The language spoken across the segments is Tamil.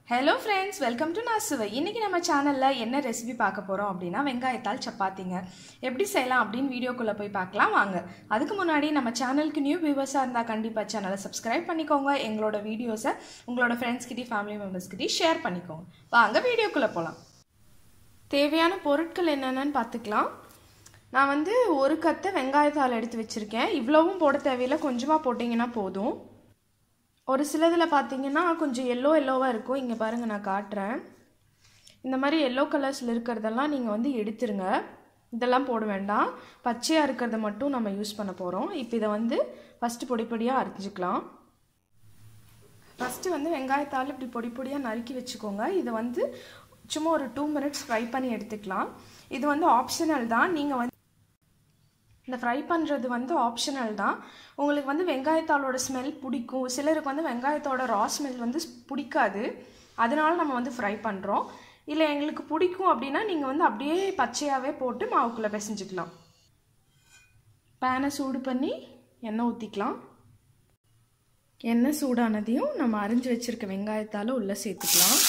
ஹலோ ஃப்ரெண்ட்ஸ் வெல்கம் டு நாசுவை இன்றைக்கி நம்ம சேனலில் என்ன ரெசிபி பார்க்க போகிறோம் அப்படின்னா வெங்காயத்தால் சப்பாத்திங்க எப்படி செய்யலாம் அப்படின்னு வீடியோக்குள்ளே போய் பார்க்கலாம் வாங்க அதுக்கு முன்னாடி நம்ம சேனலுக்கு நியூ வியூவர்ஸாக இருந்தால் கண்டிப்பாக சேனலை சப்ஸ்கிரைப் பண்ணிக்கோங்க எங்களோட வீடியோஸை உங்களோட ஃப்ரெண்ட்ஸ்கிட்டயும் ஃபேமிலி மெம்பர்ஸ்கிட்டயும் ஷேர் பண்ணிக்கோங்க வாங்க வீடியோக்குள்ளே போகலாம் தேவையான பொருட்கள் என்னென்னு பார்த்துக்கலாம் நான் வந்து ஒரு கத்தை வெங்காயத்தால் எடுத்து வச்சுருக்கேன் இவ்வளவும் போட தேவையில்லை கொஞ்சமாக போட்டிங்கன்னா போதும் ஒரு சிலதில் பார்த்தீங்கன்னா கொஞ்சம் எல்லோ எல்லோவாக இருக்கும் இங்கே பாருங்கள் நான் காட்டுறேன் இந்த மாதிரி எல்லோ கலர்ஸில் இருக்கிறதெல்லாம் நீங்கள் வந்து எடுத்துருங்க இதெல்லாம் போட வேண்டாம் பச்சையாக இருக்கிறத மட்டும் நம்ம யூஸ் பண்ண போகிறோம் இப்போ இதை வந்து ஃபஸ்ட்டு பொடி பொடியாக அரைச்சிக்கலாம் ஃபஸ்ட்டு வந்து வெங்காயத்தால் இப்படி பொடி பொடியாக நறுக்கி வச்சுக்கோங்க இதை வந்து சும்மா ஒரு டூ மினிட்ஸ் ஃப்ரை பண்ணி எடுத்துக்கலாம் இது வந்து ஆப்ஷனல் தான் நீங்கள் வந்து இந்த ஃப்ரை பண்ணுறது வந்து ஆப்ஷனல் தான் உங்களுக்கு வந்து வெங்காயத்தாலோட ஸ்மெல் பிடிக்கும் சிலருக்கு வந்து வெங்காயத்தோட ரா ஸ்மெல் வந்து பிடிக்காது அதனால நம்ம வந்து ஃப்ரை பண்ணுறோம் இல்லை எங்களுக்கு பிடிக்கும் அப்படின்னா நீங்கள் வந்து அப்படியே பச்சையாகவே போட்டு மாவுக்குள்ளே பிசைஞ்சுக்கலாம் பேனை சூடு பண்ணி எண்ணெய் ஊற்றிக்கலாம் எண்ணெய் சூடானதையும் நம்ம அரிஞ்சு வச்சுருக்க வெங்காயத்தால் உள்ளே சேர்த்துக்கலாம்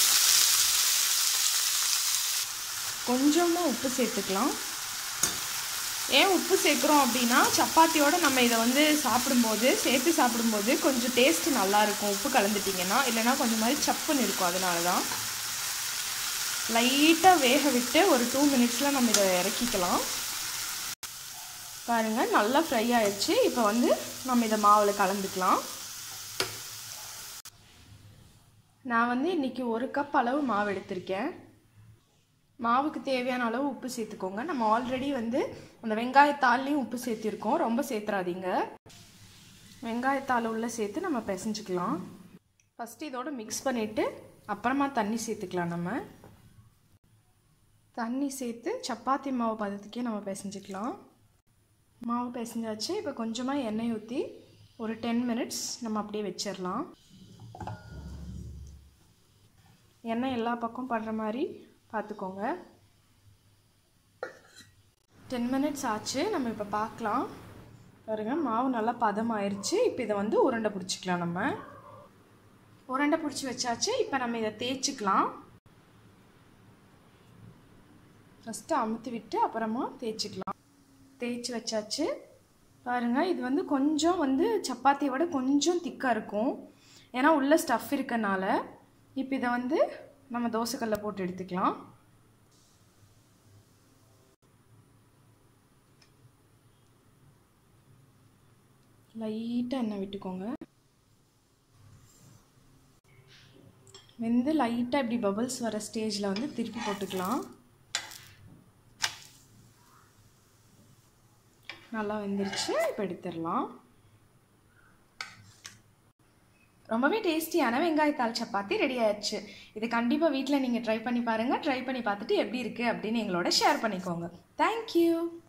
கொஞ்சமாக உப்பு சேர்த்துக்கலாம் ஏன் உப்பு சேர்க்குறோம் அப்படின்னா சப்பாத்தியோட நம்ம இதை வந்து சாப்பிடும்போது சேர்த்து சாப்பிடும்போது கொஞ்சம் டேஸ்ட்டு நல்லாயிருக்கும் உப்பு கலந்துட்டிங்கன்னா இல்லைனா கொஞ்சம் மாதிரி சப்புன்னு இருக்கும் அதனால தான் லைட்டாக வேக விட்டு ஒரு டூ மினிட்ஸில் நம்ம இதை இறக்கிக்கலாம் பாருங்கள் நல்லா ஃப்ரை ஆயிடுச்சு இப்போ வந்து நம்ம இதை மாவில் கலந்துக்கலாம் நான் வந்து இன்றைக்கி ஒரு கப் அளவு மாவு எடுத்திருக்கேன் மாவுக்கு தேவையான அளவு உப்பு சேர்த்துக்கோங்க நம்ம ஆல்ரெடி வந்து அந்த வெங்காயத்தாள்லேயும் உப்பு சேர்த்திருக்கோம் ரொம்ப சேர்த்துறாதீங்க வெங்காயத்தாள் உள்ளே சேர்த்து நம்ம பிசைஞ்சுக்கலாம் ஃபஸ்ட்டு இதோட மிக்ஸ் பண்ணிவிட்டு அப்புறமா தண்ணி சேர்த்துக்கலாம் நம்ம தண்ணி சேர்த்து சப்பாத்தி மாவு பதத்துக்கே நம்ம பிசைஞ்சுக்கலாம் மாவு பிசைஞ்சாச்சு இப்போ கொஞ்சமாக எண்ணெய் ஊற்றி ஒரு டென் மினிட்ஸ் நம்ம அப்படியே வச்சிடலாம் எண்ணெய் எல்லா பக்கம் படுற மாதிரி பார்த்துக்கோங்க டென் மினிட்ஸ் ஆச்சு நம்ம இப்போ பார்க்கலாம் பாருங்க மாவு நல்லா பதம் ஆயிடுச்சு இப்போ இதை வந்து உருண்டை பிடிச்சிக்கலாம் நம்ம உருண்டை பிடிச்சி வச்சாச்சு இப்போ நம்ம இதை தேய்ச்சிக்கலாம் ஃபஸ்ட்டு அமுத்தி விட்டு அப்புறமா தேய்ச்சிக்கலாம் தேய்ச்சி வச்சாச்சு பாருங்கள் இது வந்து கொஞ்சம் வந்து சப்பாத்தியை விட கொஞ்சம் திக்காக இருக்கும் ஏன்னா உள்ளே ஸ்டஃப் இருக்கனால இப்போ இதை வந்து நம்ம தோசைக்கல்ல போட்டு எடுத்துக்கலாம் லைட்டாக எண்ணெய் விட்டுக்கோங்க வெந்து லைட்டாக இப்படி பபிள்ஸ் வர ஸ்டேஜில் வந்து திருப்பி போட்டுக்கலாம் நல்லா வெந்துருச்சு இப்போ எடுத்துடலாம் ரொம்பவே டேஸ்டியான வெங்காயத்தாள் சப்பாத்தி ரெடி ஆயிடுச்சு இது கண்டிப்பாக வீட்டில் நீங்கள் ட்ரை பண்ணி பாருங்கள் ட்ரை பண்ணி பார்த்துட்டு எப்படி இருக்குது அப்படின்னு எங்களோட ஷேர் பண்ணிக்கோங்க தேங்க்யூ